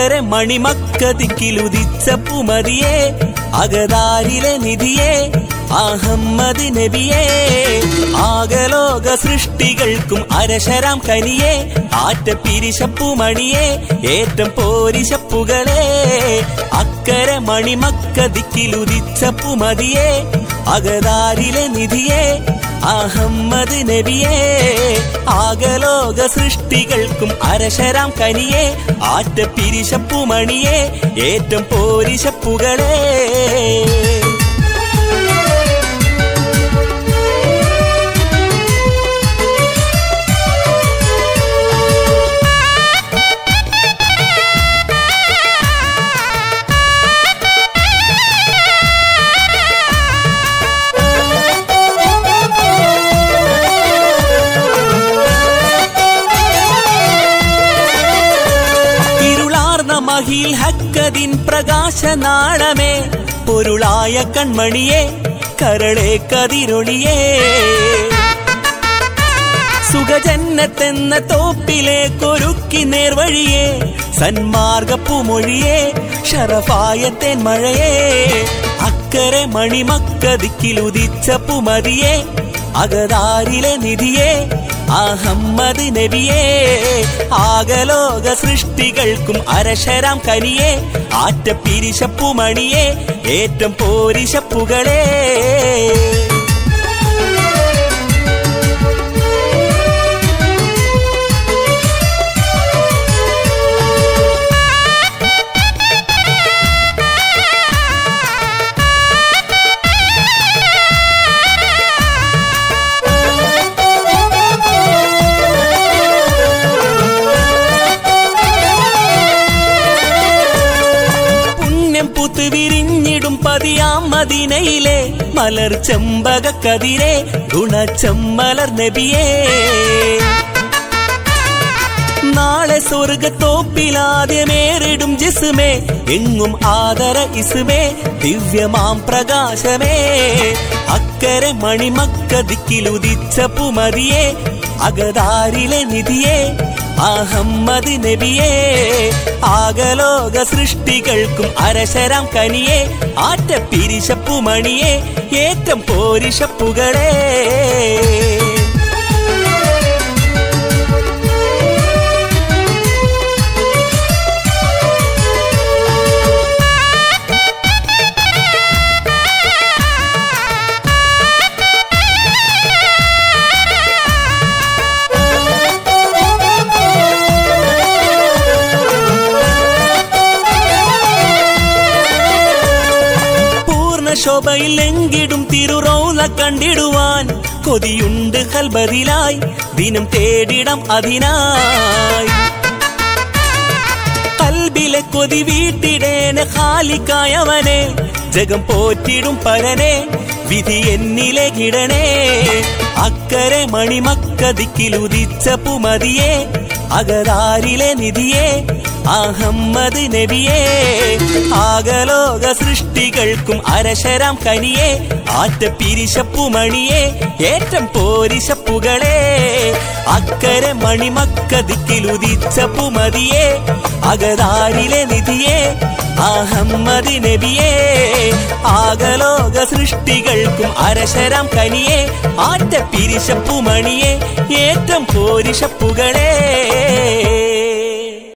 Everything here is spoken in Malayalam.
അക്കരെ മണിമക്കതിക്കിലുദിച്ച പുമതിയെ അകതാരിലെ നിധിയെ അഹമ്മദ് നബിയെ ആകലോക സൃഷ്ടികൾക്കും അരശരാം കനിയെ ആറ്റ പിരിശപ്പുമണിയെ ഏറ്റം പോരിശപ്പുകളെ അക്കരെ മണിമക്കതിക്കിലുദിച്ച പുമതിയെ അകതാരിലെ നിധിയെ അഹമ്മദ് നബിയെ ആകലോക സൃഷ്ടികൾക്കും അരശരാം കനിയെ ആറ്റ പിരിശപ്പുമണിയെ ഏറ്റം പോരിശപ്പുകളെ ഇരുളാർന്ന മഹിൽ ഹക്കതിൻ പ്രകാശനാളമേ പൊരുളായ കൺമണിയെ കരളെ കതിരൊളിയേ സുഖജന്നത്തെന്ന തോപ്പിലേക്കൊരുക്കി നേർവഴിയെ സന്മാർഗപ്പുമൊഴിയെ ഷറഫായ തെന്മഴയെ അക്കരെ മണിമക്കതിക്കിലുദിച്ച പുമതിയെ അകതാരിലെ നിധിയെ അഹമ്മദ് നബിയെ ആകലോക സൃഷ്ടികൾക്കും അരശരാം കനിയെ ആറ്റ പിരിശപ്പുമണിയെ ഏറ്റം പോരിശപ്പുകളെ പുണ്യം പുത്ത് വിരിഞ്ഞിടും പതിയാം മദീനയിലെ മലർ ചെമ്പക കതിരെ ഗുണച്ചമ്മലർ നബിയേ നാളെ സ്വർഗത്തോപ്പിലാദ്യമേറിടും ജിസുമേ എങ്ങും ആദര ഇസുമേ ദിവ്യമാം പ്രകാശമേ അക്കരെ മണിമക്കതിക്കിലുദിച്ച പുമതിയെ അകതാരിലെ നിധിയെ അഹമ്മദ് നബിയെ ആകലോക സൃഷ്ടികൾക്കും അരശരാം കനിയെ ആറ്റ പിരിശപ്പുമണിയെ ഏറ്റം പോരിശപ്പുകളെ പൂർണ്ണ ശോഭയിൽ എങ്കിടും തിരുറൗല കണ്ടിടുവാൻ കൊതിയുണ്ട് ഹൽബതിലായി ദിനം തേടിടം അതിനായി കൽബിലെ കൊതി വീട്ടിടേന ഖാലിക്കായവനെ ജഗം പോറ്റിടും പരനെ വിധി എന്നിലെ കിടണേ അക്കരെ മണിമക്കതിക്കിലുദിച്ച പുമതിയെ അകതാരിലെ നിധിയെ അഹമ്മദ് നബിയെ ആകലോക സൃഷ്ടികൾക്കും അരശരാം കനിയെ ആറ്റ പിരിശപ്പുമണിയെ ഏറ്റം പോരിശപ്പുകളെ അക്കരെ മണിമക്കതിക്കിലുദിച്ച പുമതിയെ അകതാരിലെ നിധിയെ അഹമ്മദ് നബിയെ ആകലോക സൃഷ്ടികൾക്കും അരശരാം കനിയെ ആറ്റ പിരിശപ്പുമണിയെ ഏറ്റം പോരിശപ്പുകളെ